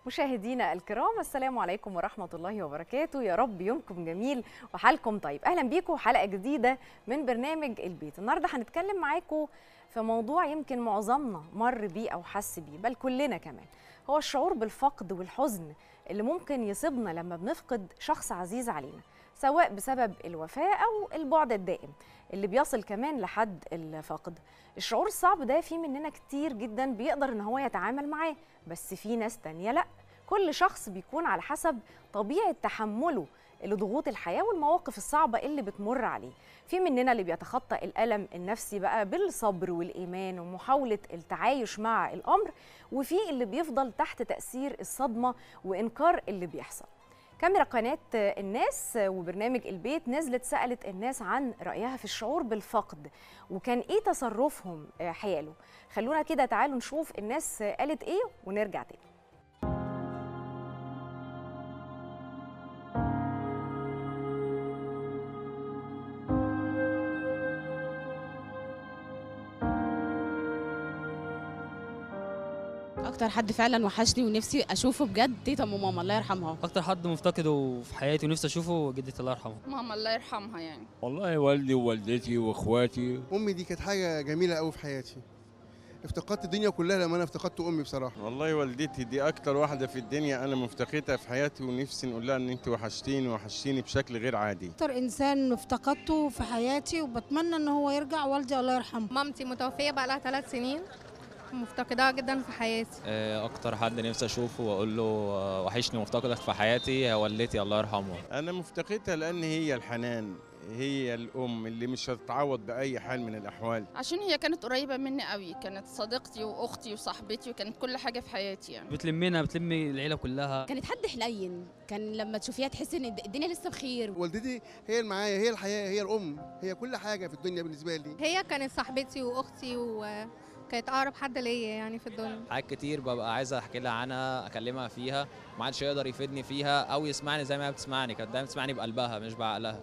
مشاهدينا الكرام السلام عليكم ورحمة الله وبركاته يا رب يومكم جميل وحالكم طيب أهلا بيكم حلقة جديدة من برنامج البيت النهاردة هنتكلم معاكم في موضوع يمكن معظمنا مر بيه أو حس بيه بل كلنا كمان هو الشعور بالفقد والحزن اللي ممكن يصيبنا لما بنفقد شخص عزيز علينا سواء بسبب الوفاة أو البعد الدائم اللي بيصل كمان لحد الفقد الشعور الصعب ده في مننا كتير جدا بيقدر ان هو يتعامل معاه بس في ناس تانية لا كل شخص بيكون على حسب طبيعة تحمله لضغوط الحياة والمواقف الصعبة اللي بتمر عليه في مننا اللي بيتخطى الألم النفسي بقى بالصبر والإيمان ومحاولة التعايش مع الأمر وفي اللي بيفضل تحت تأثير الصدمة وإنكار اللي بيحصل كاميرا قناة الناس وبرنامج البيت نزلت سألت الناس عن رأيها في الشعور بالفقد وكان إيه تصرفهم حياله خلونا كده تعالوا نشوف الناس قالت إيه ونرجع تاني اكتر حد فعلا وحشني ونفسي اشوفه بجد تيتا ام ماما الله يرحمها اكتر حد مفتقده في حياتي ونفسي اشوفه جدتي الله يرحمها ماما الله يرحمها يعني والله والدي ووالدتي واخواتي امي دي كانت حاجه جميله قوي في حياتي افتقدت الدنيا كلها لما انا افتقدت امي بصراحه والله والدتي دي اكتر واحده في الدنيا انا مفتقدها في حياتي ونفسي نقول لها ان انت وحشتيني وحشتيني بشكل غير عادي اكتر انسان افتقدته في حياتي وبتمنى ان هو يرجع والدي الله يرحمه مامتي متوفيه بقى لها ثلاث سنين مفتقداها جدا في حياتي اكتر حد نفسي اشوفه واقول له وحشني مفتقدك في حياتي هي والدتي الله يرحمها انا مفتقدها لان هي الحنان هي الام اللي مش هتتعوض باي حال من الاحوال عشان هي كانت قريبه مني قوي كانت صديقتي واختي وصاحبتي وكانت كل حاجه في حياتي يعني بتلمنا بتلمي العيله كلها كانت حد حنين كان لما تشوفيها تحسي ان الدنيا لسه بخير والدتي هي اللي معايا هي الحياه هي الام هي كل حاجه في الدنيا بالنسبه لي هي كانت صاحبتي واختي و كانت اقرب حد ليا يعني في الدنيا حاجات كتير ببقى عايز احكي لها عنها اكلمها فيها ما حدش يقدر يفيدني فيها او يسمعني زي ما هي بتسمعني كانت دايما بتسمعني بقلبها مش بعقلها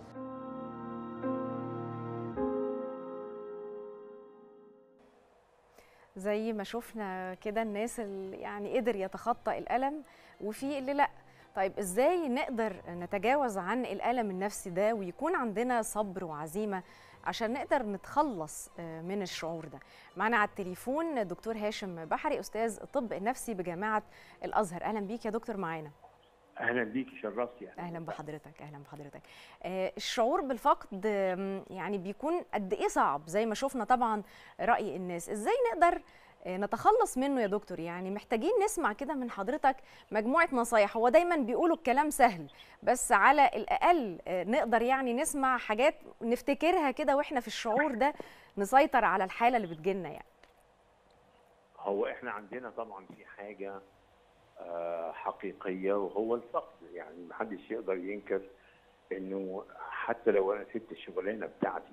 زي ما شفنا كده الناس اللي يعني قدر يتخطى الألم وفي اللي لأ طيب ازاي نقدر نتجاوز عن الألم النفسي ده ويكون عندنا صبر وعزيمة عشان نقدر نتخلص من الشعور ده معنا على التليفون دكتور هاشم بحري أستاذ الطب النفسي بجامعة الأزهر أهلا بيك يا دكتور معانا اهلا بيكي شرفتي اهلا بحضرتك اهلا بحضرتك آه الشعور بالفقد يعني بيكون قد ايه صعب زي ما شفنا طبعا راي الناس ازاي نقدر آه نتخلص منه يا دكتور يعني محتاجين نسمع كده من حضرتك مجموعه نصايح هو دايما بيقولوا الكلام سهل بس على الاقل آه نقدر يعني نسمع حاجات نفتكرها كده واحنا في الشعور ده نسيطر على الحاله اللي بتجيلنا يعني هو احنا عندنا طبعا في حاجه حقيقيه وهو الفقد يعني محدش يقدر ينكر انه حتى لو انا سبت الشغلانه بتاعتي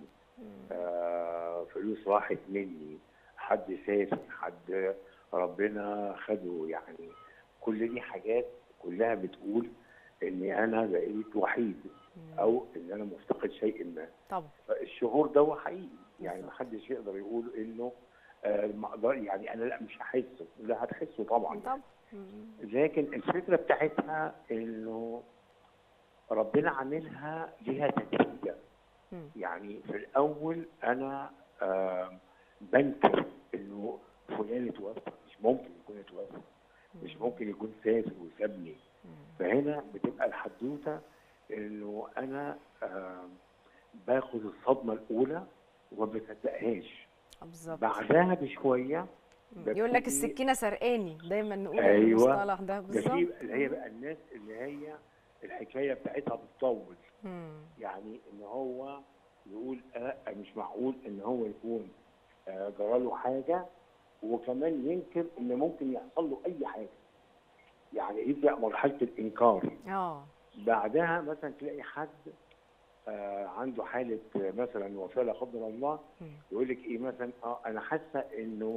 آه فلوس راحت مني حد سافر حد ربنا خده يعني كل دي حاجات كلها بتقول اني انا بقيت وحيد او ان انا مفتقد شيء ما طبعا فالشعور ده هو حقيقي يعني محدش يقدر يقول انه آه يعني انا لا مش هحسه لا هتحسه طبعا طبعا لكن الفكره بتاعتها انه ربنا عاملها ليها تدريجه يعني في الاول انا آه بنكر انه فلان اتوفى مش ممكن يكون اتوفى مش ممكن يكون سافر وسابني فهنا بتبقى الحدوته انه انا آه باخد الصدمه الاولى وما بصدقهاش بالظبط بعدها بشويه يقول لك السكينه سرقاني دايما نقول أيوة المصطلح ده بالظبط اللي هي بقى الناس اللي هي الحكايه بتاعتها بتطول يعني ان هو يقول آه مش معقول ان هو يكون آه جراله حاجه وكمان ينكر ان ممكن يحصل له اي حاجه يعني يبدا مرحله الانكار اه بعدها مثلا تلاقي حد آه عنده حاله مثلا وفاه لا قدر الله يقول لك ايه مثلا اه انا حاسه انه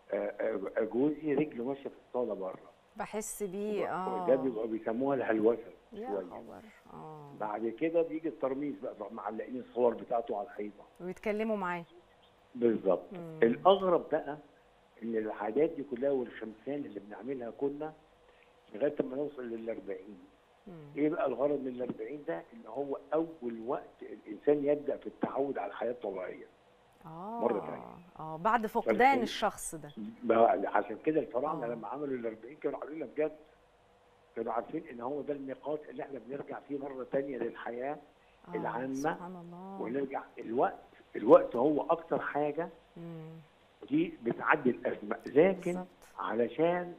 جوزي رجله ماشيه في الصاله بره بحس بيه اه ده بيبقى بيسموها الهلوسه يا شويه خبر اه بعد كده بيجي الترميز بقى بقى معلقين الصور بتاعته على الحيطه ويتكلموا معاه بالظبط مم. الاغرب بقى ان العادات دي كلها والخمسان اللي بنعملها كنا لغايه ما نوصل لل 40 مم. ايه بقى الغرض من ال 40 ده؟ ان هو اول وقت الانسان يبدا في التعود على الحياه الطبيعيه اه مرة تانية. اه بعد فقدان فالحين- الشخص ده بقى عشان كده الفراعنه آه. لما عملوا ال 40 كانوا عاملينها بجد كانوا عارفين ان هو ده الميقات اللي احنا بنرجع فيه مره تانية للحياه آه العامة سبحان الله ونرجع الوقت الوقت هو اكتر حاجه مم. دي بتعدي الازمه لكن بالظبط علشان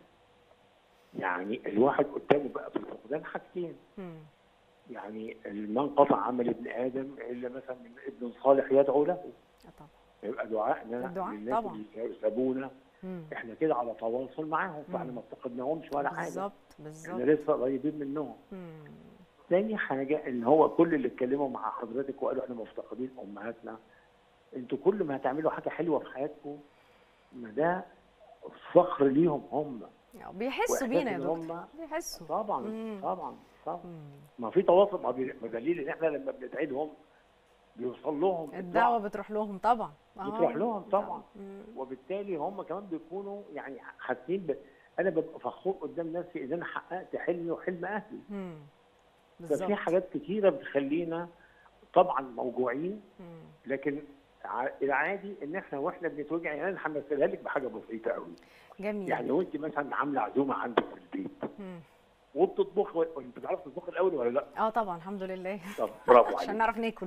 يعني الواحد قدامه بقى في الفقدان حاجتين مم. يعني ما انقطع عمل ابن ادم الا مثلا من ابن صالح يدعو له آه طبعا يبقى دعائنا الدعاء للناس طبعا. اللي سابونا مم. احنا كده على تواصل معاهم فاحنا مم. ما افتقدناهمش ولا حاجه بالظبط احنا بالظبط لسه قريبين منهم مم. تاني حاجه ان هو كل اللي اتكلموا مع حضرتك وقالوا احنا مفتقدين امهاتنا انتوا كل ما هتعملوا حاجه حلوه في حياتكم ما ده فخر ليهم هم بيحسوا وإحساس بينا يا إن دكتور هم بيحسوا طبعا مم. طبعا طبعا مم. ما في تواصل ما بي- ما دليل ان احنا لما بندعي لهم بيوصل لهم الدعوه بتروح لهم طبعا آه. بتروح لهم طبعا مم. وبالتالي هم كمان بيكونوا يعني حاسين ب... انا ببقى فخور قدام نفسي ان انا حققت حلمي وحلم اهلي مم. بالظبط ففي حاجات كتيره بتخلينا طبعا موجوعين مم. لكن ع- العادي ان احنا واحنا بنتوجع يعني انا همثلها لك بحاجه بسيطه قوي جميل يعني وانت مثلا عامله عزومه عندك في البيت مم. وبتطبخ انت بتعرف تطبخ الاول ولا لا؟ اه طبعا الحمد لله طب برافو عشان عليك نعرف ناكل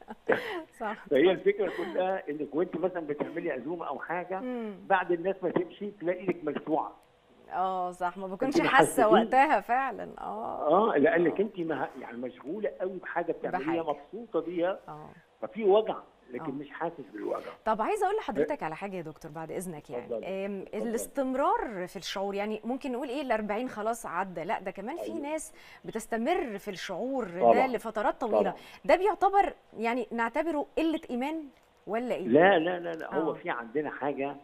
صح فهي الفكره كلها انك وانت مثلا بتعملي عزومه او حاجه مم. بعد الناس ما تمشي تلاقي ايدك ملسوعه اه صح ما بكونش أنت حاسه حاسة بيه؟ وقتها فعلا اه اه لانك انت مه... يعني مشغوله قوي بحاجه بتعمليها بحاجة. مبسوطه بيها اه ففي وجع لكن آه. مش حاسس بالوجع طب عايزه اقول لحضرتك على حاجه يا دكتور بعد اذنك يعني اتفضل. آم، اتفضل. الاستمرار في الشعور يعني ممكن نقول ايه ال 40 خلاص عدى لا ده كمان في أيوة. ناس بتستمر في الشعور ده طبعاً. لفترات طويله طبعاً. ده بيعتبر يعني نعتبره قله ايمان ولا ايه لا لا لا لا هو آه. في عندنا حاجه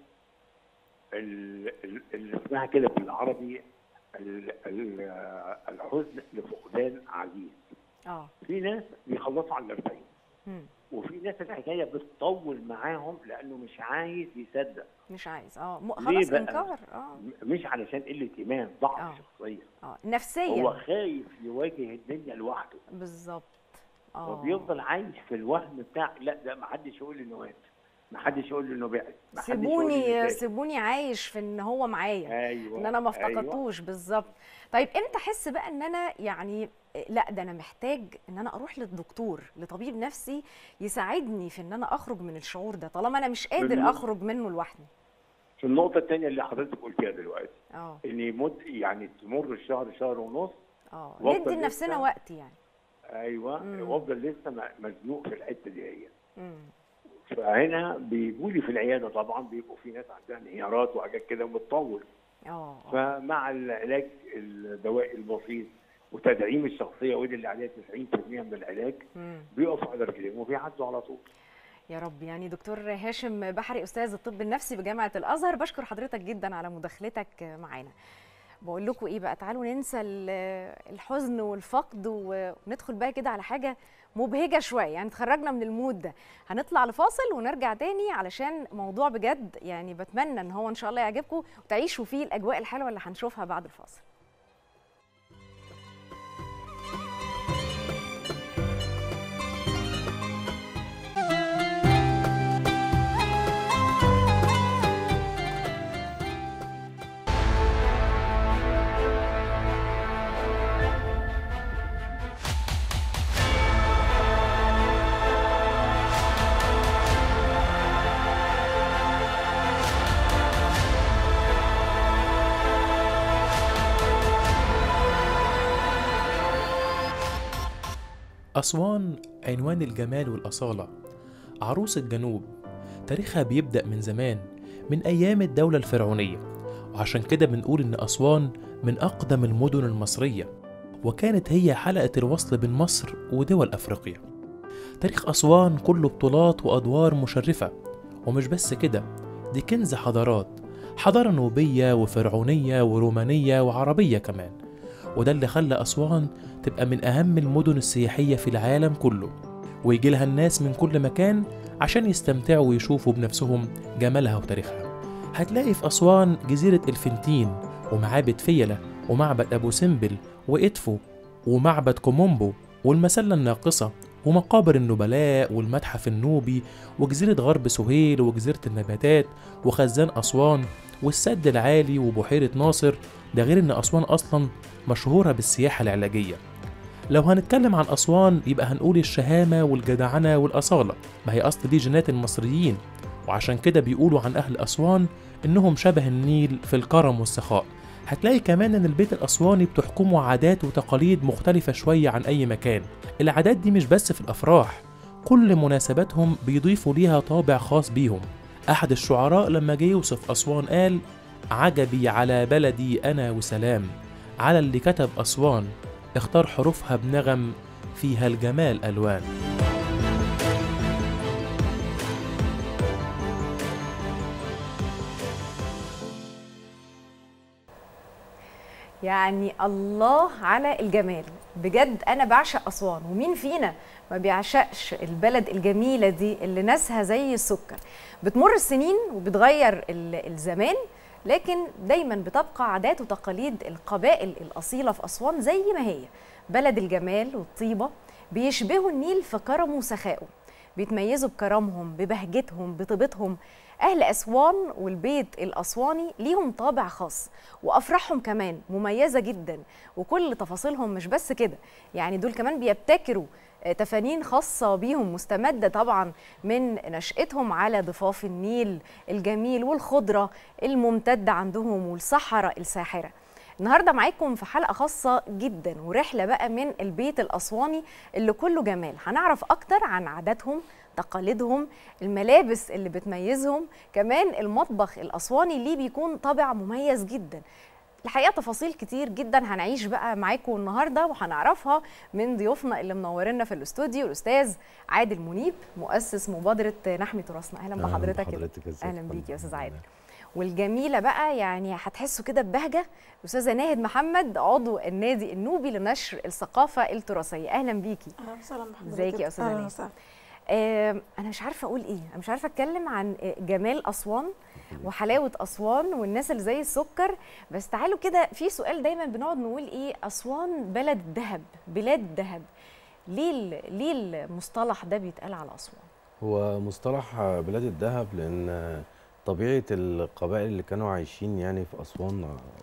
ال- ال- اللي اسمها كده بالعربي ال- ال- الحزن لفقدان عزيز اه في ناس بيخلصوا على الأربعين مم. وفي ناس الحكايه بتطول معاهم لانه مش عايز يصدق مش عايز اه م- ليه خلاص بقى؟ انكار اه م- مش علشان قله ايمان ضعف آه. شخصيه اه هو نفسيا خايف يواجه الدنيا لوحده بالظبط اه وبيفضل عايش في الوهم بتاع لا ده ما حدش يقول لي انه مات ما حدش يقول لي انه بعد ما حدش يقول لي سيبوني إنه سيبوني عايش في ان هو معايا ايوه ان انا ما أيوة. افتقدتوش بالظبط طيب امتى احس بقى ان انا يعني لا ده انا محتاج ان انا اروح للدكتور لطبيب نفسي يساعدني في ان انا اخرج من الشعور ده طالما انا مش قادر بالنسبة- اخرج منه لوحدي في النقطه الثانيه اللي حضرتك قلتيها دلوقتي اه ان يمد يعني تمر الشهر شهر ونص اه وأفضل ندي لنفسنا لسه- وقت يعني ايوه مم. وافضل لسه م- مزنوق في الحته دي هي مم. فهنا بيجوا لي في العياده طبعا بيبقوا في ناس عندها انهيارات وحاجات كده وبتطول اه آه. فمع العلاج الدوائي البسيط وتدعيم الشخصيه ودي اللي عليها 90% من العلاج مم. بيقفوا على رجليهم وبيعدوا على طول يا رب يعني دكتور هاشم بحري استاذ الطب النفسي بجامعه الازهر بشكر حضرتك جدا على مداخلتك معانا بقول لكم ايه بقى تعالوا ننسى ال- الحزن والفقد وندخل بقى كده على حاجه مبهجه شويه يعني تخرجنا من المود ده هنطلع لفاصل ونرجع تاني علشان موضوع بجد يعني بتمنى ان هو ان شاء الله يعجبكم وتعيشوا فيه الاجواء الحلوه اللي هنشوفها بعد الفاصل أسوان عنوان الجمال والأصالة عروس الجنوب تاريخها بيبدأ من زمان من أيام الدولة الفرعونية وعشان كده بنقول إن أسوان من أقدم المدن المصرية وكانت هي حلقة الوصل بين مصر ودول أفريقيا تاريخ أسوان كله بطولات وأدوار مشرفة ومش بس كده دي كنز حضارات حضارة نوبية وفرعونية ورومانية وعربية كمان وده اللي خلى أسوان تبقى من أهم المدن السياحية في العالم كله ويجي لها الناس من كل مكان عشان يستمتعوا ويشوفوا بنفسهم جمالها وتاريخها هتلاقي في أسوان جزيرة الفنتين ومعابد فيلة ومعبد أبو سمبل وإدفو ومعبد كومومبو والمسلة الناقصة ومقابر النبلاء والمتحف النوبي وجزيرة غرب سهيل وجزيرة النباتات وخزان أسوان والسد العالي وبحيرة ناصر ده غير إن أسوان أصلا مشهورة بالسياحة العلاجية لو هنتكلم عن أسوان يبقى هنقول الشهامة والجدعنة والأصالة ما هي أصل دي جينات المصريين وعشان كده بيقولوا عن أهل أسوان إنهم شبه النيل في الكرم والسخاء هتلاقي كمان إن البيت الأسواني بتحكمه عادات وتقاليد مختلفة شوية عن أي مكان العادات دي مش بس في الأفراح كل مناسباتهم بيضيفوا ليها طابع خاص بيهم أحد الشعراء لما جه يوصف أسوان قال عجبي على بلدي أنا وسلام على اللي كتب أسوان اختار حروفها بنغم فيها الجمال ألوان يعني الله على الجمال بجد انا بعشق اسوان ومين فينا ما بيعشقش البلد الجميله دي اللي ناسها زي السكر بتمر السنين وبتغير ال- الزمان لكن دايما بتبقى عادات وتقاليد القبائل الاصيله في اسوان زي ما هي بلد الجمال والطيبه بيشبهوا النيل في كرمه وسخائه بيتميزوا بكرمهم ببهجتهم بطيبتهم أهل أسوان والبيت الأسواني ليهم طابع خاص وأفراحهم كمان مميزة جدا وكل تفاصيلهم مش بس كده يعني دول كمان بيبتكروا آه، تفانين خاصة بيهم مستمدة طبعا من نشأتهم على ضفاف النيل الجميل والخضرة الممتدة عندهم والصحراء الساحرة النهارده معاكم في حلقه خاصه جدا ورحله بقى من البيت الاسواني اللي كله جمال هنعرف اكتر عن عاداتهم تقاليدهم الملابس اللي بتميزهم كمان المطبخ الاسواني ليه بيكون طابع مميز جدا الحقيقه تفاصيل كتير جدا هنعيش بقى معاكم النهارده وهنعرفها من ضيوفنا اللي منورينا في الاستوديو الاستاذ عادل منيب مؤسس مبادره نحمي تراثنا اهلا بحضرتك اهلا بيك يا استاذ عادل والجميله بقى يعني هتحسوا كده ببهجه الاستاذه ناهد محمد عضو النادي النوبي لنشر الثقافه التراثيه اهلا بيكي اهلا وسهلا بحضرتك ازيك يا أستاذة اهلا ناهد؟ وسهلا آه انا مش عارفه اقول ايه انا مش عارفه اتكلم عن آه، جمال اسوان وحلاوه اسوان والناس اللي زي السكر بس تعالوا كده في سؤال دايما بنقعد نقول ايه اسوان بلد الذهب بلاد الذهب ليه ال- ليه المصطلح ده بيتقال على اسوان هو مصطلح بلاد الذهب لأن طبيعة القبائل اللي كانوا عايشين يعني في أسوان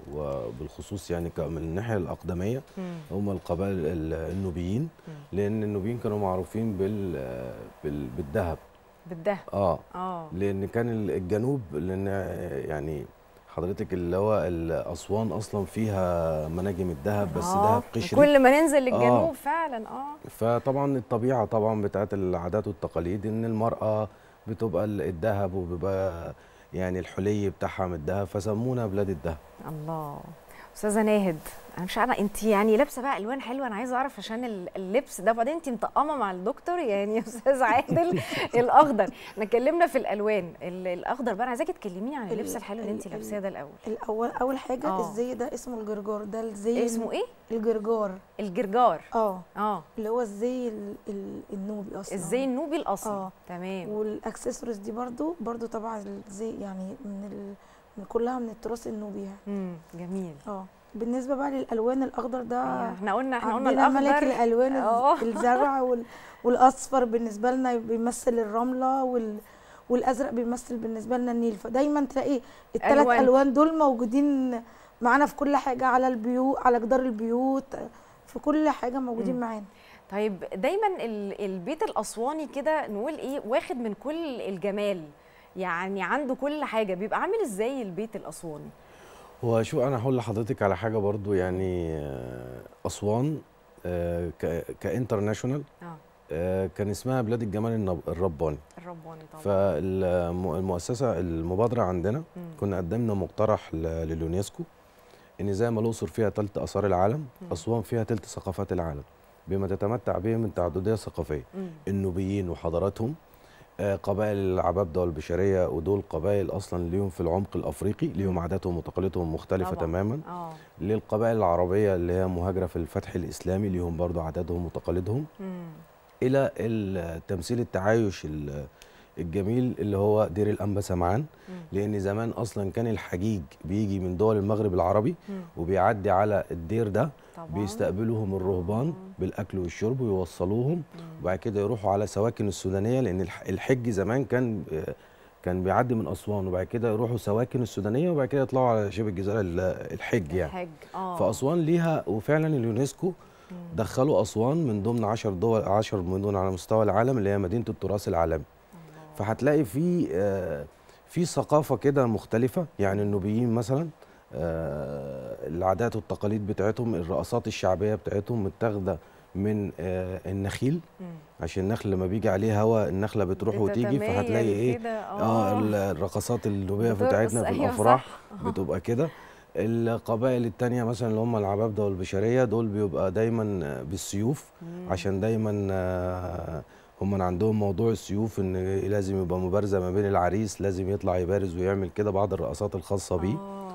وبالخصوص يعني ك- من الناحية الأقدمية هم القبائل ال- النوبيين لأن النوبيين كانوا معروفين بال بال- بالذهب بالذهب اه اه لأن كان ال- الجنوب لأن يعني حضرتك اللي هو ال- أسوان أصلا فيها مناجم الذهب بس آه، ذهب قشري كل ما ننزل آه. للجنوب فعلا اه فطبعا الطبيعه طبعا بتاعت العادات والتقاليد ان المراه بتبقى ال- الذهب وبيبقى يعني الحلي بتاعها من الذهب فسمونا بلاد الذهب الله استاذه ناهد انا مش عارفه انت يعني لابسه بقى الوان حلوه انا عايزه اعرف عشان ال- اللبس ده وبعدين انت مطقمه مع الدكتور يعني يا استاذ عادل الاخضر احنا اتكلمنا في الالوان ال- الاخضر بقى انا عايزاكي تكلميني عن ال- اللبس الحلو اللي ال- انت ال- لابساه ده الاول الاول اول حاجه آه. الزي ده اسمه الجرجار ده الزي اسمه ايه الجرجار الجرجار اه اه اللي هو الزي ال- ال- النوبي اصلا الزي النوبي الاصلي اه تمام والاكسسوارز دي برضو برضو طبعا الزي يعني من ال... من كلها من التراث النوبي يعني امم جميل اه بالنسبه بقى للالوان الاخضر ده أيوة، احنا قلنا احنا قلنا عندنا ملك الاخضر الالوان آه. الز- الزرع وال... والاصفر بالنسبه لنا بيمثل الرمله وال... والازرق بيمثل بالنسبه لنا النيل فدايما تلاقي الثلاث ألوان. الوان دول موجودين معانا في كل حاجه على البيوت على جدار البيوت في كل حاجه موجودين مم. معانا طيب دايما ال- البيت الاسواني كده نقول ايه واخد من كل الجمال يعني عنده كل حاجه بيبقى عامل ازاي البيت الاسواني هو شو انا هقول لحضرتك على حاجه برضو يعني آه، اسوان آه، ك- كانترناشونال اه آه، كان اسمها بلاد الجمال النب- الرباني الرباني طبعا فالمؤسسه المبادره عندنا مم. كنا قدمنا مقترح ل- لليونسكو ان زي ما الاقصر فيها ثلث اثار العالم مم. اسوان فيها ثلث ثقافات العالم بما تتمتع به من تعدديه ثقافيه مم. النوبيين وحضاراتهم آه، قبائل العبابده والبشريه ودول قبائل اصلا ليهم في العمق الافريقي ليهم عاداتهم وتقاليدهم مختلفه طبعاً. تماما اه للقبائل العربيه اللي هي مهاجره في الفتح الاسلامي ليهم برضو عاداتهم وتقاليدهم مم. الى التمثيل التعايش ال- الجميل اللي هو دير الانبا سمعان لان زمان اصلا كان الحجيج بيجي من دول المغرب العربي مم. وبيعدي على الدير ده طبعا بيستقبلوهم الرهبان بالاكل والشرب ويوصلوهم وبعد كده يروحوا على سواكن السودانيه لان الح- الحج زمان كان آه، كان بيعدي من اسوان وبعد كده يروحوا سواكن السودانيه وبعد كده يطلعوا على شبه الجزيره ال- الحج يعني الحج اه فاسوان ليها وفعلا اليونسكو دخلوا اسوان من ضمن 10 دول 10 مدن على مستوى العالم اللي هي مدينه التراث العالمي فهتلاقي في آه، في ثقافه كده مختلفه يعني النوبيين مثلا آه، العادات والتقاليد بتاعتهم الرقصات الشعبيه بتاعتهم متاخده من آه، النخيل مم. عشان النخل لما بيجي عليه هواء النخله بتروح وتيجي بتتمايل فهتلاقي ايه كده، اه آه. ال- الرقصات النوبيه بترقص، بتاعتنا في أيوة الافراح صح. بتبقى كده القبائل التانية مثلا اللي هم العبابدة والبشرية دول بيبقى دايما بالسيوف عشان دايما آه، هم عندهم موضوع السيوف ان لازم يبقى مبارزة ما بين العريس لازم يطلع يبارز ويعمل كده بعض الرقصات الخاصة بيه آه.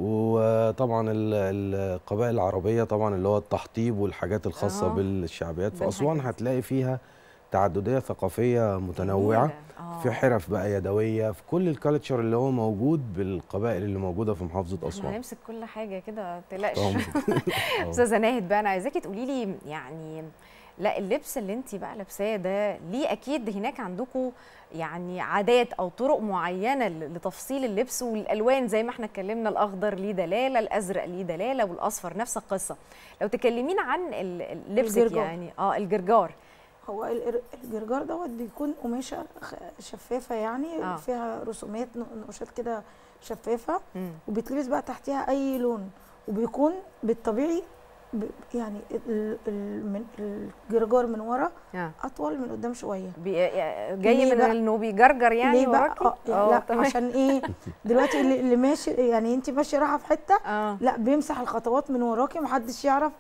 وطبعا ال- القبائل العربية طبعا اللي هو التحطيب والحاجات الخاصة آه. بالشعبيات في أسوان بالحاجات. هتلاقي فيها تعددية ثقافية متنوعة جميلة. آه. في حرف بقى يدوية في كل الكالتشر اللي هو موجود بالقبائل اللي موجودة في محافظة احنا أسوان هنمسك كل حاجه كده ما تقلقش طبعاً. آه. استاذه ناهد بقى انا عايزاكي تقولي لي يعني لا اللبس اللي انت بقى لابساه ده ليه اكيد هناك عندكم يعني عادات او طرق معينه ل- لتفصيل اللبس والالوان زي ما احنا اتكلمنا الاخضر ليه دلاله الازرق ليه دلاله والاصفر نفس القصه لو تكلمينا عن ال- ال- لبسك الجرجار. يعني اه الجرجار هو ال- الجرجار دوت بيكون قماشه خ- شفافه يعني آه. آه. فيها رسومات ن- نقوشات كده شفافه مم. وبيتلبس بقى تحتها اي لون وبيكون بالطبيعي ب- يعني ال- ال- من الجرجار من ورا آه. اطول من قدام شويه بي- جاي ليه من بقى؟ انه بيجرجر يعني ليه بقى وراكي اه يعني لا تمام. عشان ايه دلوقتي اللي, اللي ماشي يعني انت ماشيه رايحه في حته اه لا بيمسح الخطوات من وراكي محدش يعرف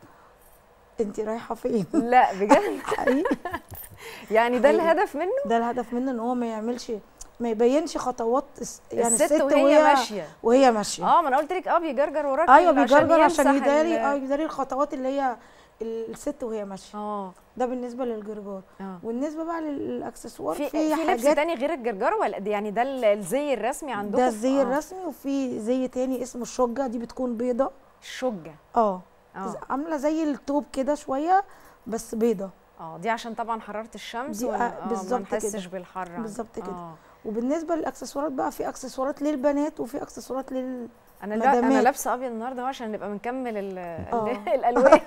انت رايحه فين لا بجد حقيقي يعني ده حقيقي. الهدف منه ده الهدف منه ان هو ما يعملش ما يبينش خطوات الس- يعني الست الست, وهي ماشية. وهي ماشيه اه ما انا قلت لك اه بيجرجر وراكي ايوه بيجرجر عشان يمسح يداري ال- اه يداري الخطوات اللي هي الست وهي ماشيه اه ده بالنسبه للجرجار اه بالنسبه بقى للاكسسوار في في, في لبس حاجات تاني غير الجرجره ولا ده يعني ده ال- الزي الرسمي عندكم ده الزي آه. الرسمي وفي زي تاني اسمه الشجه دي بتكون بيضه الشجه اه اه عامله زي التوب كده شويه بس بيضه اه دي عشان طبعا حراره الشمس دي ون- آه، آه، ما بالظبط نحسش كده. بالحر بالظبط كده. آه. وبالنسبه للاكسسوارات بقى في اكسسوارات للبنات وفي اكسسوارات لل انا لا انا مدامات. لابسه ابيض النهارده أهو عشان نبقى بنكمل ال- آه. ال- الالوان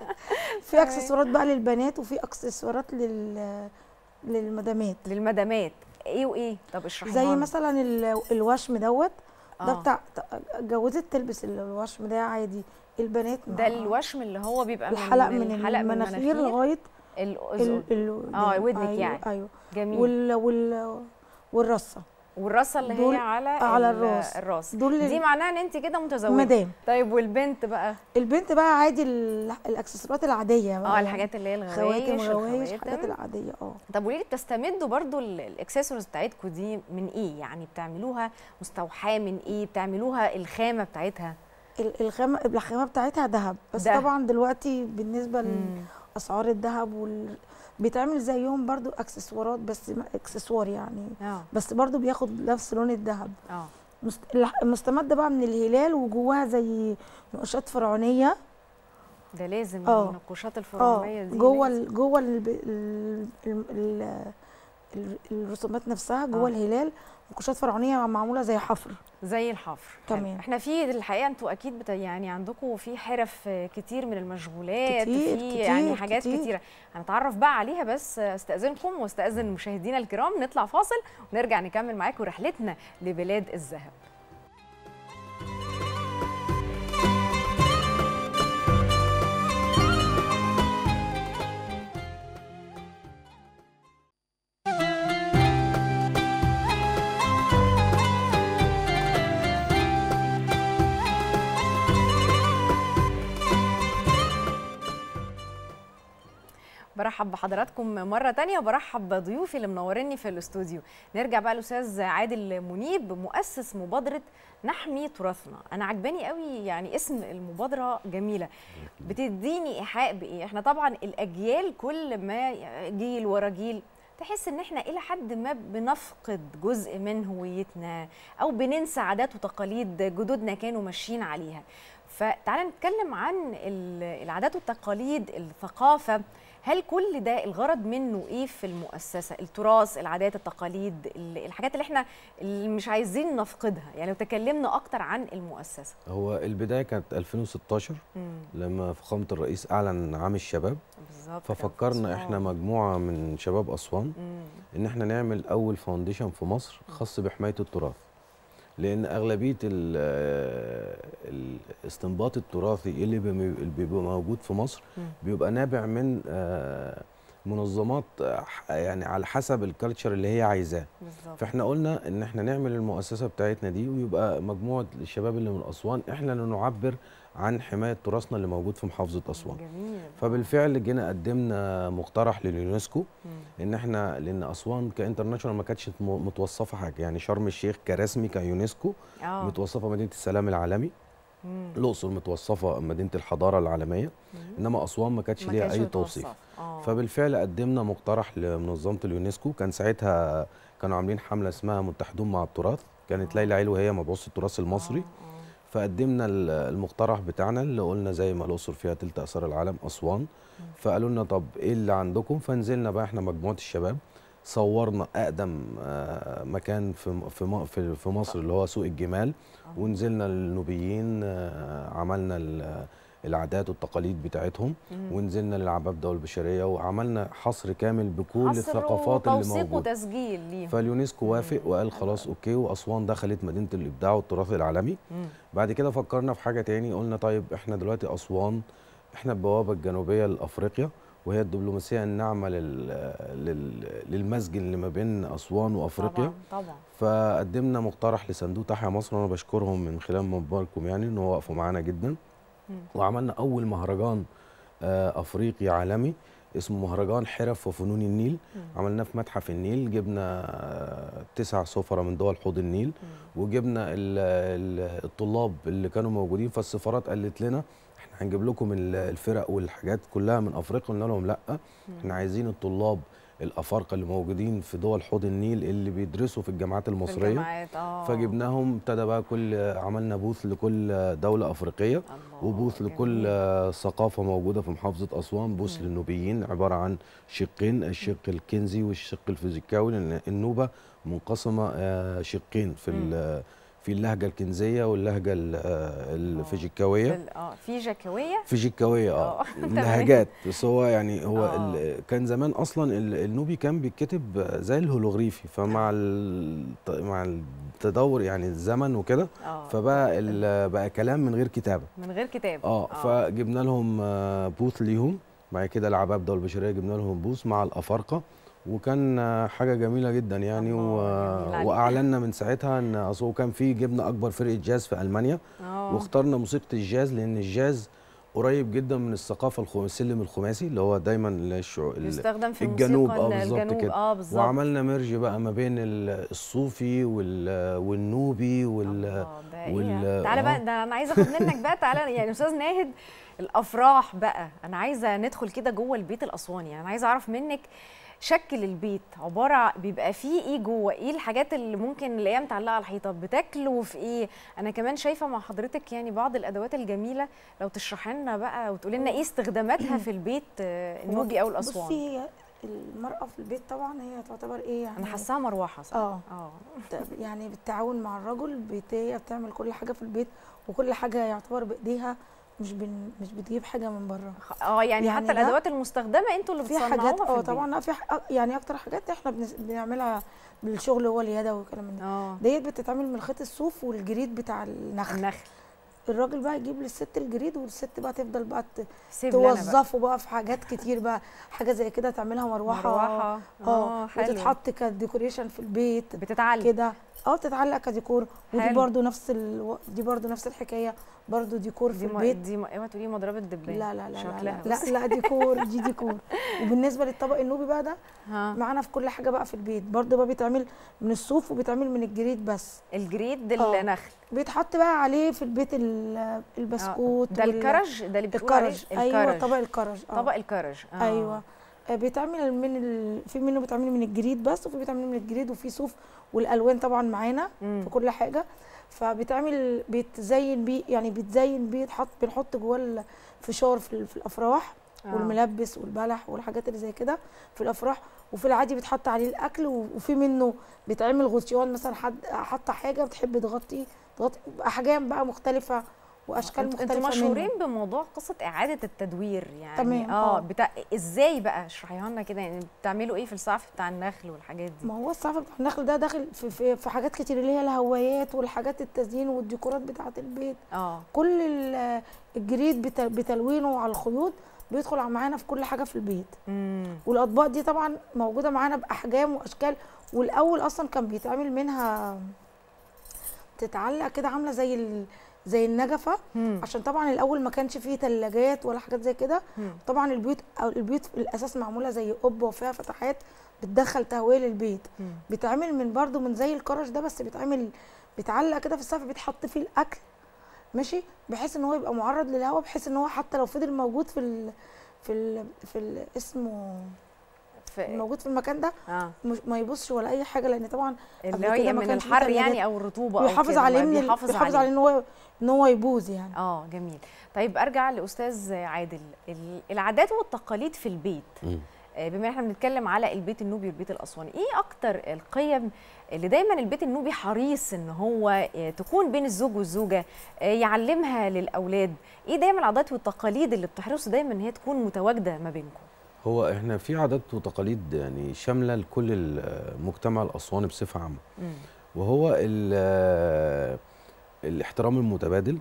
في اكسسوارات بقى للبنات وفي اكسسوارات لل للمدامات للمدامات ايه وايه طب اشرحي زي مثلا ال- الوشم دوت ده آه. بتاع جوزت تلبس الوشم ده عادي البنات ده ما- الوشم اللي هو بيبقى الحلق من الحلق من المناخير لغايه الاذن ال- ال- اه ال- ودنك أيوة يعني ايوه جميل وال وال والرصه والرصه اللي دول هي على على ال- الراس. الراس دول دي معناها ان انت كده متزوجه مدام طيب والبنت بقى البنت بقى عادي ال- الاكسسوارات العاديه بقى اه يعني الحاجات اللي هي خواتم الغوايش غوايش الخواتم. الحاجات العاديه اه طب قولي لي بتستمدوا برضو ال- الاكسسوارز بتاعتكم دي من ايه يعني بتعملوها مستوحاه من ايه بتعملوها الخامه بتاعتها ال- الخامه الخامه بتاعتها ذهب بس دهب. طبعا دلوقتي بالنسبه مم. لاسعار الذهب وال... بيتعمل زيهم برضو اكسسوارات بس م- اكسسوار يعني اه بس برضو بياخد نفس لون الذهب اه مست... الح- مستمده بقى من الهلال وجواها زي نقوشات فرعونيه ده لازم آه. النقوشات اه الفرعونيه دي جوه لازم. ال... جوه ال... ال... ال... ال... ال... الرسومات نفسها جوه آه. آه. الهلال نقوشات فرعونيه معموله زي حفر زي الحفر تمام. حلو. احنا في الحقيقه انتوا اكيد بت... يعني عندكم في حرف كتير من المشغولات كتير، في كتير، يعني حاجات كتير. كتيره هنتعرف بقى عليها بس استاذنكم واستاذن مشاهدينا الكرام نطلع فاصل ونرجع نكمل معاكم رحلتنا لبلاد الذهب برحب بحضراتكم مرة تانية وبرحب بضيوفي اللي منوريني في الاستوديو نرجع بقى الأستاذ عادل منيب مؤسس مبادرة نحمي تراثنا أنا عجباني قوي يعني اسم المبادرة جميلة بتديني إيحاء بإيه احنا طبعا الأجيال كل ما جيل ورا جيل تحس ان احنا الى حد ما بنفقد جزء من هويتنا او بننسى عادات وتقاليد جدودنا كانوا ماشيين عليها فتعالى نتكلم عن ال- العادات والتقاليد الثقافه هل كل ده الغرض منه ايه في المؤسسه التراث العادات التقاليد ال- الحاجات اللي احنا اللي مش عايزين نفقدها يعني لو تكلمنا اكتر عن المؤسسه هو البدايه كانت 2016 مم. لما فخامه الرئيس اعلن عام الشباب بالظبط كان في ففكرنا احنا أسوان. مجموعه من شباب اسوان مم. ان احنا نعمل اول فاونديشن في مصر خاص بحمايه التراث لان اغلبيه ال- الاستنباط التراثي اللي بيم- اللي بيبقى موجود في مصر مم. بيبقى نابع من آه، منظمات آه، ح- يعني على حسب الكالتشر اللي هي عايزاه بالظبط فاحنا قلنا ان احنا نعمل المؤسسه بتاعتنا دي ويبقى مجموعه الشباب اللي من اسوان احنا اللي نعبر عن حمايه تراثنا اللي موجود في محافظه اسوان جميل فبالفعل جينا قدمنا مقترح لليونسكو مم. ان احنا لان اسوان كانترناشونال ما كانتش م- متوصفه حاجه يعني شرم الشيخ كرسمي كيونسكو اه متوصفه مدينه السلام العالمي مم. الاقصر متوصفه مدينه الحضاره العالميه مم. انما اسوان ما كانتش ما ليها كانش اي متوصف. توصيف آه. فبالفعل قدمنا مقترح لمنظمه اليونسكو كان ساعتها كانوا عاملين حمله اسمها متحدون مع التراث كانت آه. ليلى علو هي مبعوث التراث المصري آه، آه. فقدمنا ال- المقترح بتاعنا اللي قلنا زي ما الاقصر فيها تلت اثار العالم اسوان فقالوا لنا طب ايه اللي عندكم فنزلنا بقى احنا مجموعه الشباب صورنا اقدم آه، مكان في م- في م- في في مصر اللي هو سوق الجمال آه. ونزلنا للنوبيين آه، عملنا ال- العادات والتقاليد بتاعتهم مم. ونزلنا للعبابده والبشريه وعملنا حصر كامل بكل حصر الثقافات اللي وتوثيق موجوده وتسجيل ليهم فاليونسكو وافق مم. وقال حلو خلاص أوي. اوكي واسوان دخلت مدينه الابداع والتراث العالمي مم. بعد كده فكرنا في حاجه تاني قلنا طيب احنا دلوقتي اسوان احنا البوابه الجنوبيه لافريقيا وهي الدبلوماسيه الناعمه لل... لل... للمسجد اللي ما بين اسوان وافريقيا طبعا طبعا فقدمنا مقترح لصندوق تحيا مصر وانا بشكرهم من خلال منبركم يعني ان هو وقفوا معانا جدا مم. وعملنا اول مهرجان آه، افريقي عالمي اسمه مهرجان حرف وفنون النيل مم. عملناه في متحف النيل جبنا آه، تسع سفرة من دول حوض النيل مم. وجبنا ال- ال- الطلاب اللي كانوا موجودين فالسفارات قالت لنا احنا هنجيب لكم ال- الفرق والحاجات كلها من افريقيا قلنا لهم لا احنا عايزين الطلاب الافارقه اللي موجودين في دول حوض النيل اللي بيدرسوا في الجامعات في المصريه الجامعات اه فجبناهم ابتدى بقى كل عملنا بوث لكل دوله افريقيه الله، وبوث لكل جميل. ثقافه موجوده في محافظه اسوان بوث مم. للنوبيين عباره عن شقين الشق الكنزي والشق الفيزيكاوي لان النوبه منقسمه آه، شقين في مم. ال- في اللهجه الكنزيه واللهجه ال- آه، الفيجيكاويه في ال- اه في جاكويه فيجيكاويه آه، اه تمام. لهجات بس هو يعني هو آه. ال- كان زمان اصلا ال- النوبي كان بيتكتب زي الهولوغريفي فمع ال- مع التدور يعني الزمن وكده اه فبقى ال- بقى كلام من غير كتابه من غير كتاب اه فجبنا لهم آه، بوث ليهم بعد كده العبابده والبشريه جبنا لهم بوث مع الافارقه وكان آه، حاجه جميله جدا يعني و... الله، جميل عليك. واعلنا من ساعتها ان اصل هو كان في جبنا اكبر فرقه جاز في المانيا اه واخترنا موسيقى الجاز لان الجاز قريب جدا من الثقافه الخم... السلم الخماسي اللي هو دايما الشع... ال- يستخدم في الجنوب الموسيقى اه بالظبط الجنوب كده اه بالظبط وعملنا ميرج بقى ما بين ال- الصوفي وال... والنوبي وال... الله، ده وال- ايه تعالى آه. بقى ده انا عايزه اخد منك بقى تعالى يعني استاذ ناهد الافراح بقى انا عايزه ندخل كده جوه البيت الاسواني يعني انا عايزه اعرف منك شكل البيت عباره ع- بيبقى فيه ايه جوه ايه الحاجات اللي ممكن نلاقيها متعلقه على الحيطه بتاكلوا في ايه انا كمان شايفه مع حضرتك يعني بعض الادوات الجميله لو تشرحي لنا بقى وتقولي لنا ايه استخداماتها في البيت آه، النوبي او الاسواني بصي هي المرأة في البيت طبعا هي تعتبر ايه يعني انا حاساها مروحه صح اه اه ت- يعني بالتعاون مع الرجل بت- هي بتعمل كل حاجة في البيت وكل حاجة يعتبر بإيديها مش بن مش بتجيب حاجة من بره خ- اه يعني, يعني حتى ده الادوات المستخدمه انتوا اللي في بتصنعوها حاجات في اه البيت. طبعا لا في ح- يعني اكتر حاجات احنا بنس- بنعملها بالشغل هو اليدوي والكلام من ده اه ديت بتتعمل من خيط الصوف والجريد بتاع النخل النخل الراجل بقى يجيب للست الجريد والست بقى تفضل بقى ت- سيب لنا بقى. توظفه بقى في حاجات كتير بقى حاجه زي كده تعملها مروحه مروحه اه حلو. وتتحط كديكوريشن في البيت بتتعلق كده اه بتتعلق كديكور ودي حلو. برضو نفس ال... دي برضو نفس الحكايه برضو ديكور في دي ما البيت دي ما اوعى تقولي مضربه دبان لا لا لا لا شكلها لا, بس. لا, لا ديكور دي ديكور وبالنسبه للطبق النوبي بقى ده ها معانا في كل حاجه بقى في البيت برضو بقى بيتعمل من الصوف وبيتعمل من الجريد بس الجريد آه. النخل بيتحط بقى عليه في البيت ال- البسكوت ده وال- الكرج ده اللي بتقول عليه الكرج ايوه طبق الكرج اه طبق الكرج آه. ايوه آه، بيتعمل من ال... في منه بيتعمل من الجريد بس وفي بيتعمل من الجريد وفي صوف والالوان طبعا معانا مم. في كل حاجه فبيتعمل بيتزين بيه يعني بيتزين بيه تحط بنحط جواه الفشار في, ال- في الافراح آه. والملبس والبلح والحاجات اللي زي كده في الافراح وفي العادي بيتحط عليه الاكل و- وفي منه بيتعمل غطيان مثلا حد حاطه حاجه بتحب تغطي تغطي باحجام بقى مختلفه واشكال انتوا مختلفه انتوا منه. مشهورين بموضوع قصه اعاده التدوير يعني تمام، اه آه. بتاع ازاي بقى اشرحيها لنا كده يعني بتعملوا ايه في الصعف بتاع النخل والحاجات دي ما هو الصعف بتاع النخل ده داخل في, في, في حاجات كتير اللي هي الهوايات والحاجات التزيين والديكورات بتاعه البيت اه كل ال- الجريد بت- بتلوينه على الخيوط بيدخل معانا في كل حاجه في البيت امم والاطباق دي طبعا موجوده معانا باحجام واشكال والاول اصلا كان بيتعمل منها تتعلق كده عامله زي ال... زي النجفه مم. عشان طبعا الاول ما كانش فيه ثلاجات ولا حاجات زي كده مم. طبعا البيوت او البيوت في الاساس معموله زي قبه وفيها فتحات بتدخل تهويه للبيت مم. بيتعمل من برضو من زي الكرش ده بس بيتعمل بيتعلق كده في السقف بيتحط فيه الاكل ماشي بحيث ان هو يبقى معرض للهواء بحيث ان هو حتى لو فضل موجود في ال في ال في ال اسمه في موجود في المكان ده اه مش ما يبصش ولا اي حاجه لان طبعا اللي قبل كده هي ما من كانش فيه الحر تلاجات. يعني او الرطوبه او بيحافظ كده، عليه من ال- بيحافظ بيحافظ عليه ان هو ان هو يبوظ يعني اه جميل طيب ارجع لاستاذ عادل ال- العادات والتقاليد في البيت مم. آه، بما ان احنا بنتكلم على البيت النوبي والبيت الاسواني ايه اكتر القيم اللي دايما البيت النوبي حريص ان هو آه، تكون بين الزوج والزوجه آه، يعلمها للاولاد ايه دايما العادات والتقاليد اللي بتحرصوا دايما ان هي تكون متواجده ما بينكم هو احنا في عادات وتقاليد يعني شامله لكل المجتمع الاسواني بصفه عامه مم. وهو ال- الاحترام المتبادل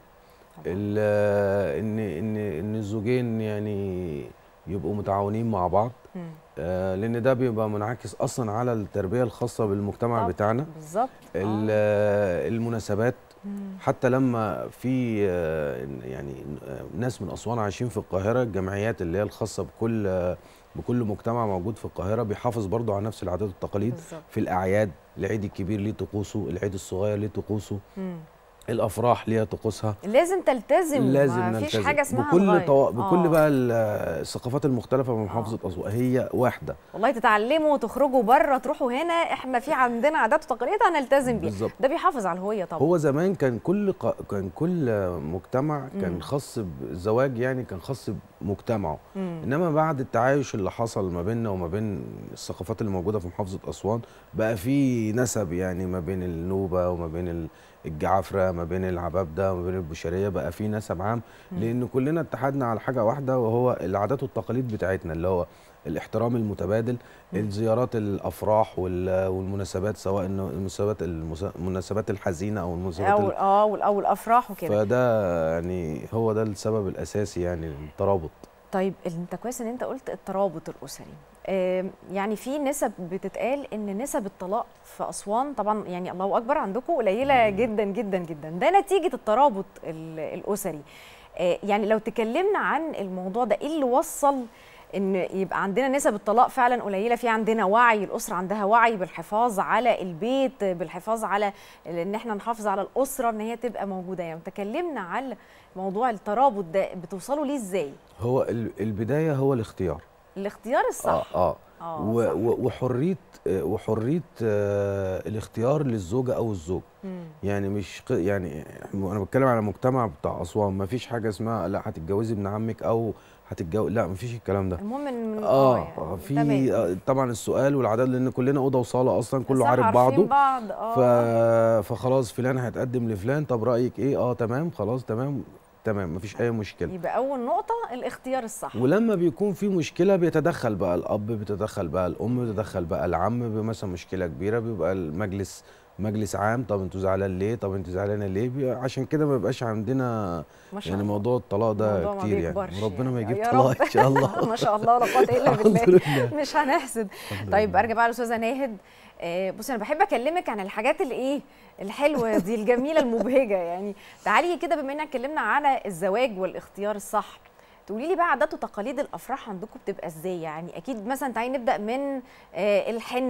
ال- ان ان ان الزوجين يعني يبقوا متعاونين مع بعض مم. آه، لان ده بيبقى منعكس اصلا على التربيه الخاصه بالمجتمع طبعاً. بتاعنا بالظبط ال- آه، المناسبات مم. حتى لما في آه، يعني آه، ناس من اسوان عايشين في القاهره الجمعيات اللي هي الخاصه بكل آه، بكل مجتمع موجود في القاهره بيحافظ برضو على نفس العادات والتقاليد بالظبط في الاعياد العيد الكبير ليه طقوسه العيد الصغير ليه طقوسه مم. الافراح ليها طقوسها لازم تلتزم لازم ما فيش نلتزم حاجه اسمها بكل نغير. طو... بكل آه. بقى ال- الثقافات المختلفه من محافظه اسوان هي واحده والله تتعلموا وتخرجوا بره تروحوا هنا احنا في عندنا عادات وتقاليد هنلتزم بيها بالظبط ده بيحافظ على الهويه طبعا هو زمان كان كل ق... كان كل مجتمع مم. كان خاص بالزواج يعني كان خاص بمجتمعه مم. انما بعد التعايش اللي حصل ما بيننا وما بين الثقافات اللي موجوده في محافظه اسوان بقى في نسب يعني ما بين النوبه وما بين ال- الجعفره ما بين العبابده وما بين البشريه بقى في نسب عام مم. لان كلنا اتحدنا على حاجه واحده وهو العادات والتقاليد بتاعتنا اللي هو الاحترام المتبادل مم. الزيارات الافراح وال- والمناسبات سواء إنه المناسبات المس- المناسبات الحزينه او المناسبات او ال- اه وال- او الافراح وكده فده يعني هو ده السبب الاساسي يعني الترابط طيب انت كويس ان انت قلت الترابط الاسري آم، يعني في نسب بتتقال ان نسب الطلاق في اسوان طبعا يعني الله اكبر عندكم قليله جدا جدا جدا ده نتيجه الترابط ال- الاسري آه، يعني لو تكلمنا عن الموضوع ده ايه اللي وصل ان يبقى عندنا نسب الطلاق فعلا قليله في عندنا وعي الاسره عندها وعي بالحفاظ على البيت بالحفاظ على ان احنا نحافظ على الاسره ان هي تبقى موجوده يعني تكلمنا عن موضوع الترابط ده بتوصلوا ليه ازاي هو ال- البدايه هو الاختيار الاختيار الصح اه اه اه و- صح. و- وحريه آه، وحريه آه، الاختيار للزوجه او الزوج مم. يعني مش ق- يعني انا بتكلم على المجتمع بتاع اسوان ما فيش حاجه اسمها لا هتتجوزي ابن عمك او هتتجوز لا ما فيش الكلام ده المهم ان اه يعني في تمام. آه، طبعا السؤال والعدد لان كلنا اوضه وصاله اصلا كله صح، عارف عارفين بعضه بعض ف... اه فخلاص فلان هيتقدم لفلان طب رايك ايه اه تمام خلاص تمام تمام مفيش اي مشكله يبقى اول نقطه الاختيار الصح ولما بيكون في مشكله بيتدخل بقى الاب بيتدخل بقى الام بيتدخل بقى العم مثلا مشكله كبيره بيبقى المجلس مجلس عام طب انتوا زعلان ليه طب انت زعلانه ليه بي- عشان كده ما بيبقاش عندنا ما شاء يعني الله موضوع الطلاق ده الموضوع ما كتير يعني بيكبرش وربنا ما يعني. يجيب يا طلاق رب. ان شاء الله ما شاء الله لا قوه الا الحمد بالله لله. مش هنحسد الحمد طيب لله. ارجع بقى لاستاذه ناهد آه، بصي انا بحب اكلمك عن الحاجات اللي ايه الحلوه دي الجميله المبهجه يعني تعالي كده بما اننا اتكلمنا على الزواج والاختيار الصح تقولي لي بقى عادات وتقاليد الافراح عندكم بتبقى ازاي يعني اكيد مثلا تعالي نبدا من آه، الحنه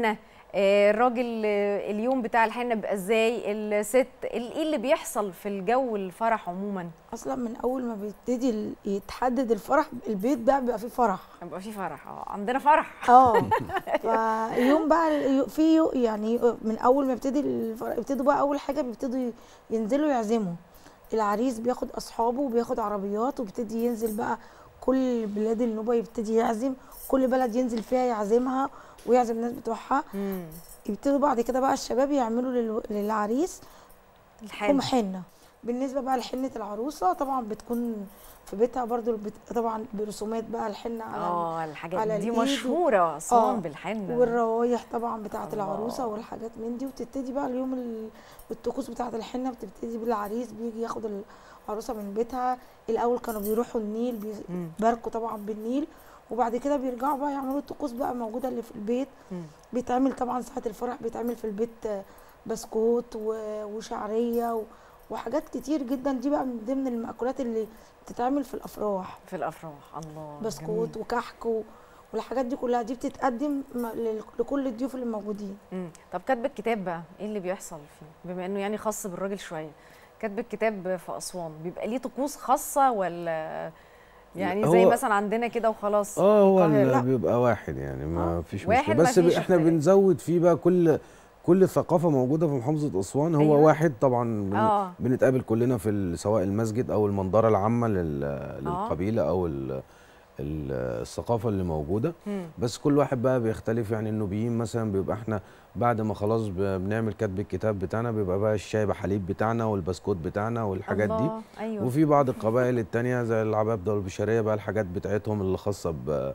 آه، الراجل آه، اليوم بتاع الحنه بيبقى ازاي الست ال- ايه اللي بيحصل في الجو الفرح عموما اصلا من اول ما بيبتدي ال- يتحدد الفرح البيت بقى بيبقى فيه فرح بيبقى في فرح اه عندنا فرح اه فيوم بقى اليو- في يو- يعني من اول ما يبتدي الفرح يبتدوا بقى اول حاجه بيبتدوا ينزلوا يعزموا العريس بياخد اصحابه وبياخد عربيات وبيبتدي ينزل بقى كل بلاد النوبه يبتدي يعزم كل بلد ينزل فيها يعزمها ويعزم الناس بتوعها مم. يبتدوا بعد كده بقى الشباب يعملوا لل- للعريس الحنة. ام حنه بالنسبه بقى لحنه العروسه طبعا بتكون في بيتها برضو بت... طبعا برسومات بقى الحنه على اه الحاجات على دي الإيد و- مشهوره اسوان آه، بالحنه والروايح طبعا بتاعه الله. العروسه والحاجات من دي وتبتدي بقى اليوم ال- الطقوس بتاعه الحنه بتبتدي بالعريس بيجي ياخد العروسه من بيتها الاول كانوا بيروحوا النيل مم. بيباركوا طبعا بالنيل وبعد كده بيرجعوا بقى يعملوا الطقوس بقى موجوده اللي في البيت مم. بيتعمل طبعا ساعه الفرح بيتعمل في البيت آه، بسكوت و- وشعريه و- وحاجات كتير جدا دي بقى من ضمن المأكولات اللي بتتعمل في الافراح في الافراح الله بسكوت جميل. وكحك و- والحاجات دي كلها دي بتتقدم م- لل- لكل الضيوف اللي موجودين مم. طب كاتب الكتاب بقى ايه اللي بيحصل فيه بما انه يعني خاص بالراجل شويه كاتب الكتاب في اسوان بيبقى ليه طقوس خاصه ولا يعني زي هو- مثلا عندنا كده وخلاص اه هو القاهرة؟ ال- لا. بيبقى واحد يعني ما فيش واحد مشكله ما بس ب- فيش احنا اختلاف. بنزود فيه بقى كل كل ثقافه موجوده في محافظه اسوان هو أيوة. واحد طبعا بن آه. بنتقابل كلنا في ال- سواء المسجد او المنظره العامه لل- للقبيله او ال- ال- الثقافه اللي موجوده مم. بس كل واحد بقى بيختلف يعني النوبيين مثلا بيبقى احنا بعد ما خلاص ب- بنعمل كتب الكتاب بتاعنا بيبقى بقى الشاي بحليب بتاعنا والبسكوت بتاعنا والحاجات دي الله، أيوة. وفي بعض القبائل التانية زي العبابدة والبشرية بقى الحاجات بتاعتهم اللي خاصة ب-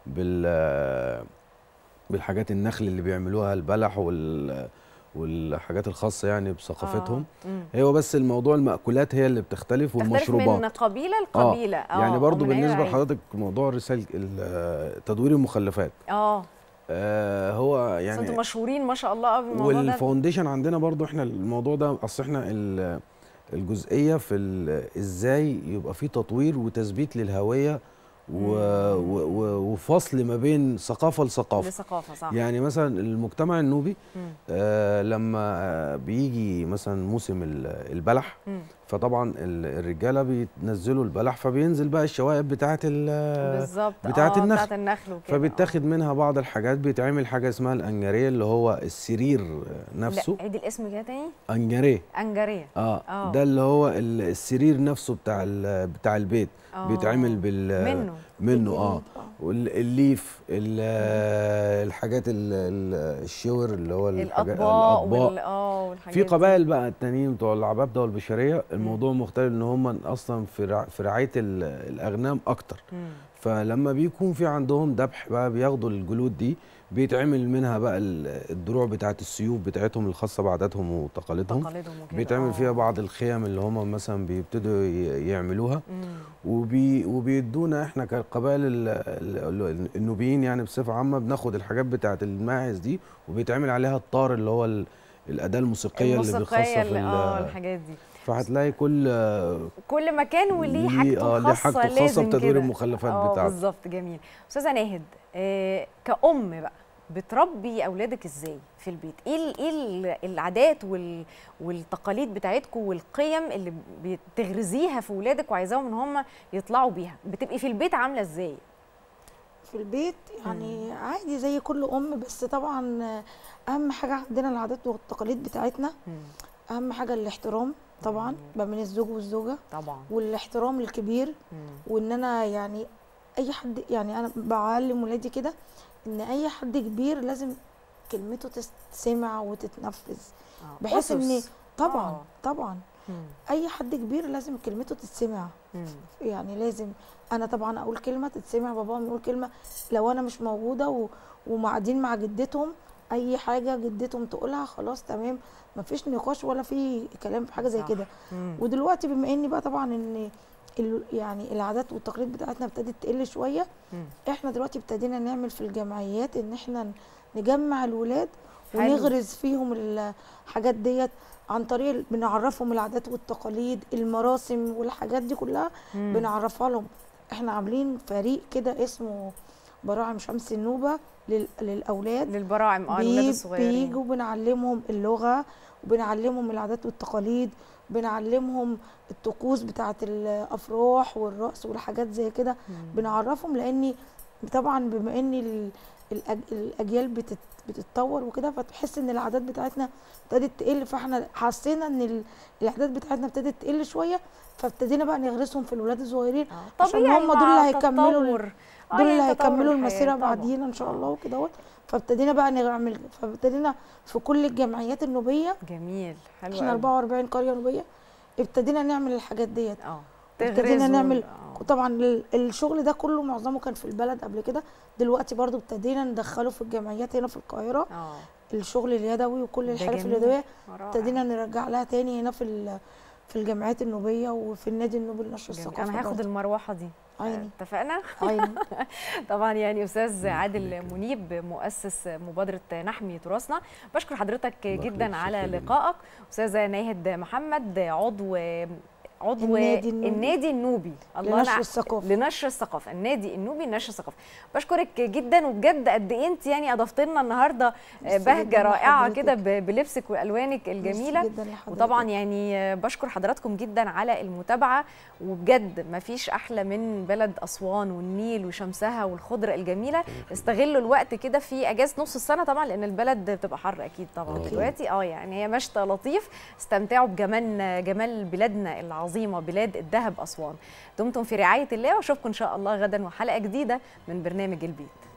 بال بالحاجات النخل اللي بيعملوها البلح وال والحاجات الخاصة يعني بثقافتهم آه، مم. هو بس الموضوع المأكولات هي اللي بتختلف تختلف والمشروبات من قبيله لقبيله آه. يعني آه، برضو ومن عيلة بالنسبة لعيلة. لحضرتك موضوع رسالة ال- تدوير المخلفات اه آه هو يعني يعني انتوا مشهورين ما شاء الله قوي بالموضوع ده والفاونديشن عندنا برضو احنا الموضوع ده اصل احنا ال- الجزئيه في ال- ازاي يبقى في تطوير وتثبيت للهويه و و و وفصل ما بين ثقافه لثقافه لثقافه صح يعني مثلا المجتمع النوبي مم. آه لما آه بيجي مثلا موسم ال- البلح مم. فطبعا ال- الرجاله بينزلوا البلح فبينزل بقى الشوائب بتاعه ال- بالظبط بتاعه آه، النخل بتاعه النخل وكده فبيتاخد منها بعض الحاجات بيتعمل حاجه اسمها الانجاريه اللي هو السرير نفسه لا عيد الاسم كده تاني انجاريه انجاريه اه آه. ده اللي هو ال- السرير نفسه بتاع ال- بتاع البيت آه. بيتعمل بال منه. منه اه بالجليد، والليف ال- الحاجات ال- ال- الشور اللي هو الحاجات الاطباق وال اه والحاجات في دي. قبائل بقى التانيين بتوع العبابده والبشريه الموضوع مختلف ان هم اصلا في رع- في رعايه ال- الاغنام اكتر مم. فلما بيكون في عندهم ذبح بقى بياخدوا الجلود دي بيتعمل منها بقى ال- الدروع بتاعت السيوف بتاعتهم الخاصه بعاداتهم وتقاليدهم تقاليدهم وكده، بيتعمل آه. فيها بعض الخيم اللي هم مثلا بيبتدوا ي- يعملوها مم. وبي وبيدونا احنا كقبائل ال- ال- ال- النوبيين يعني بصفه عامه بناخد الحاجات بتاعت الماعز دي وبيتعمل عليها الطار اللي هو ال- الاداه الموسيقيه اللي الموسيقيه بتخصص في اللي اه ال- الحاجات دي فهتلاقي كل كل مكان وليه ليه- حاجته آه، ليه الخاصه حاجته الخاصة لازم بتدوير كده. المخلفات اه بتاعته. بالظبط جميل استاذه ناهد آه كأم بقى بتربي اولادك ازاي في البيت ايه ال- ايه ال- العادات وال والتقاليد بتاعتكم والقيم اللي بتغرزيها في ولادك وعايزاهم ان هم يطلعوا بيها بتبقي في البيت عامله ازاي في البيت يعني عادي زي كل ام بس طبعا اهم حاجه عندنا العادات والتقاليد بتاعتنا اهم حاجه الاحترام طبعا ما بين الزوج والزوجه طبعا والاحترام الكبير وان انا يعني اي حد يعني انا بعلم ولادي كده ان اي حد كبير لازم كلمته تتسمع وتتنفذ بحيث ان أسس. طبعا آه. طبعا اي حد كبير لازم كلمته تتسمع يعني لازم انا طبعا اقول كلمه تتسمع باباهم يقول كلمه لو انا مش موجوده و... وقاعدين مع جدتهم اي حاجه جدتهم تقولها خلاص تمام مفيش نقاش ولا في كلام في حاجه زي صح. كده مم. ودلوقتي بما اني بقى طبعا ان ال... يعني العادات والتقاليد بتاعتنا ابتدت تقل شويه مم. احنا دلوقتي ابتدينا نعمل في الجمعيات ان احنا نجمع الولاد حلو. ونغرز فيهم الحاجات ديت عن طريق ال- بنعرفهم العادات والتقاليد المراسم والحاجات دي كلها مم. بنعرفها لهم احنا عاملين فريق كده اسمه براعم شمس النوبه لل- للاولاد للبراعم اه الولاد بي- الصغيرين بيجوا بنعلمهم اللغه وبنعلمهم العادات والتقاليد بنعلمهم الطقوس بتاعه الافراح والرقص والحاجات زي كده بنعرفهم لاني طبعا بما ان ال- الأج- الاجيال بتت بتتطور وكده فتحس ان العادات بتاعتنا ابتدت تقل فاحنا حسينا ان ال- العادات بتاعتنا ابتدت تقل شويه فابتدينا بقى نغرسهم في الولاد الصغيرين عشان طبيعي هم دول مع اللي هيكملوا ال- تطور. آه، دول يعني اللي تطور هيكملوا الحياة المسيره طبعاً. بعدينا ان شاء الله وكده فابتدينا بقى نعمل فابتدينا في كل الجمعيات النوبيه جميل حلو احنا قوي. 44 قريه نوبيه ابتدينا نعمل الحاجات ديت اه ابتدينا تغرزوا نعمل ال- طبعا ال- الشغل ده كله معظمه كان في البلد قبل كده دلوقتي برضو ابتدينا ندخله في الجمعيات هنا في القاهره اه الشغل اليدوي وكل ده الحاجات جميل. اليدويه رائع. ابتدينا نرجع لها تاني هنا في ال- في الجمعيات النوبيه وفي النادي النوبي لنشر جميل. الثقافه انا هاخد برضو. المروحه دي عيني اتفقنا عيني طبعا يعني استاذ عادل منيب مؤسس مبادره نحمي تراثنا بشكر حضرتك جدا على لقائك استاذه ناهد محمد عضو عضو النادي النوبي. النادي النوبي لنشر أنا- الثقافة. لنشر الثقافه النادي النوبي لنشر الثقافه بشكرك جدا وبجد قد ايه انت يعني اضفت لنا النهارده ميرسي بهجه جداً رائعه لحضرتك. كده ب- بلبسك والوانك الجميله جداً لحضرتك. وطبعا يعني بشكر حضراتكم جدا على المتابعه وبجد ما فيش احلى من بلد اسوان والنيل وشمسها والخضره الجميله استغلوا الوقت كده في اجازه نص السنه طبعا لان البلد بتبقى حر اكيد طبعا أكيد. دلوقتي اه يعني هي مشتى لطيف استمتعوا بجمال جمال بلادنا العظيمه بلاد الذهب اسوان دمتم في رعايه الله واشوفكم ان شاء الله غدا وحلقه جديده من برنامج البيت